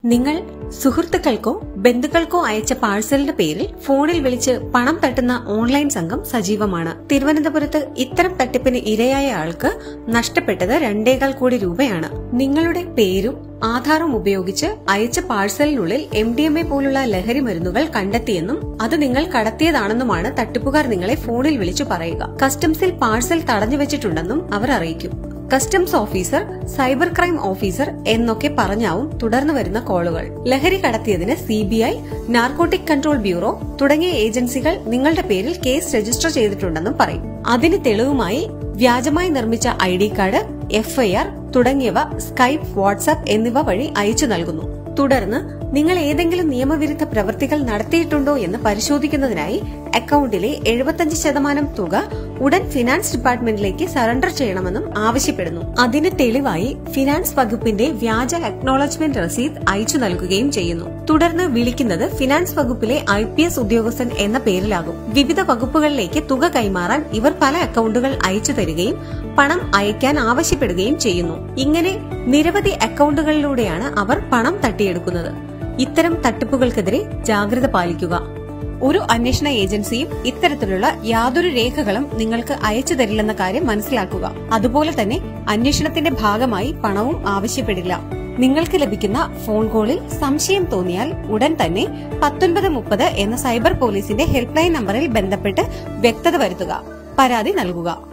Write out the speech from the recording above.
നിങ്ങൾ സുഹൃത്തുക്കൾക്കോ ബന്ധുക്കൾക്കോ അയച്ച പാഴ്സലിന്റെ പേരിൽ ഫോണിൽ വിളിച്ച് പണം തട്ടുന്ന ഓൺലൈൻ സംഘം സജീവമാണ് തിരുവനന്തപുരത്ത് ഇത്തരം തട്ടിപ്പിന് ഇരയായ ആൾക്ക് നഷ്ടപ്പെട്ടത് രണ്ടേകാൽ കോടി രൂപയാണ് നിങ്ങളുടെ പേരും ആധാറും ഉപയോഗിച്ച് അയച്ച പാഴ്സലിനുള്ളിൽ എം ഡി എം എ പോലുള്ള ലഹരി മരുന്നുകൾ കണ്ടെത്തിയെന്നും അത് നിങ്ങൾ കടത്തിയതാണെന്നുമാണ് തട്ടിപ്പുകാർ നിങ്ങളെ ഫോണിൽ വിളിച്ചു പറയുക കസ്റ്റംസിൽ പാഴ്സൽ തടഞ്ഞു വെച്ചിട്ടുണ്ടെന്നും അവർ അറിയിക്കും customs officer cyber crime officer എന്നൊക്കെ പറഞ്ഞാവും തുടർന്ന് വരുന്ന കോളുകൾ ലഹരി കടത്തിയതിന് സിബിഐ നാർക്കോട്ടിക് കൺട്രോൾ ബ്യൂറോ തുടങ്ങിയ ഏജൻസികൾ നിങ്ങളുടെ പേരിൽ കേസ് രജിസ്റ്റർ ചെയ്തിട്ടുണ്ടെന്നും പറയും അതിന് തെളിവുമായി വ്യാജമായി നിർമ്മിച്ച ഐ ഡി കാർഡ് എഫ്ഐആർ തുടങ്ങിയവ സ്കൈപ്പ് വാട്സ്ആപ്പ് എന്നിവ വഴി അയച്ചു നൽകുന്നു തുടർന്ന് നിങ്ങൾ ഏതെങ്കിലും നിയമവിരുദ്ധ പ്രവൃത്തികൾ നടത്തിയിട്ടുണ്ടോ എന്ന് പരിശോധിക്കുന്നതിനായി അക്കൌണ്ടിലെ എഴുപത്തഞ്ച് ശതമാനം തുക ഉടൻ ഫിനാൻസ് ഡിപ്പാർട്ട്മെന്റിലേക്ക് സറണ്ടർ ചെയ്യണമെന്നും ആവശ്യപ്പെടുന്നു അതിന് തെളിവായി ഫിനാൻസ് വകുപ്പിന്റെ വ്യാജ അക്നോളജ്മെന്റ് രസീത് അയച്ചു നൽകുകയും ചെയ്യുന്നു തുടർന്ന് വിളിക്കുന്നത് ഫിനാൻസ് വകുപ്പിലെ ഐ പി എസ് ഉദ്യോഗസ്ഥൻ എന്ന പേരിലാകും വിവിധ വകുപ്പുകളിലേക്ക് തുക കൈമാറാൻ ഇവർ പല അക്കൌണ്ടുകൾ അയച്ചു തരികയും പണം അയക്കാൻ ആവശ്യപ്പെടുകയും ചെയ്യുന്നു ഇങ്ങനെ നിരവധി അക്കൌണ്ടുകളിലൂടെയാണ് അവർ പണം തട്ടിയെടുക്കുന്നത് ഇത്തരം തട്ടിപ്പുകൾക്കെതിരെ ജാഗ്രത പാലിക്കുക ഒരു അന്വേഷണ ഏജൻസിയും ഇത്തരത്തിലുള്ള യാതൊരു രേഖകളും നിങ്ങൾക്ക് അയച്ചു തരില്ലെന്ന കാര്യം മനസ്സിലാക്കുക അതുപോലെ തന്നെ അന്വേഷണത്തിന്റെ ഭാഗമായി പണവും ആവശ്യപ്പെടില്ല നിങ്ങൾക്ക് ലഭിക്കുന്ന ഫോൺ കോളിൽ സംശയം തോന്നിയാൽ ഉടൻ തന്നെ പത്തൊൻപത് മുപ്പത് എന്ന സൈബർ പോലീസിന്റെ ഹെൽപ്പ് ലൈൻ നമ്പറിൽ ബന്ധപ്പെട്ട് വ്യക്തത വരുത്തുക പരാതി നൽകുക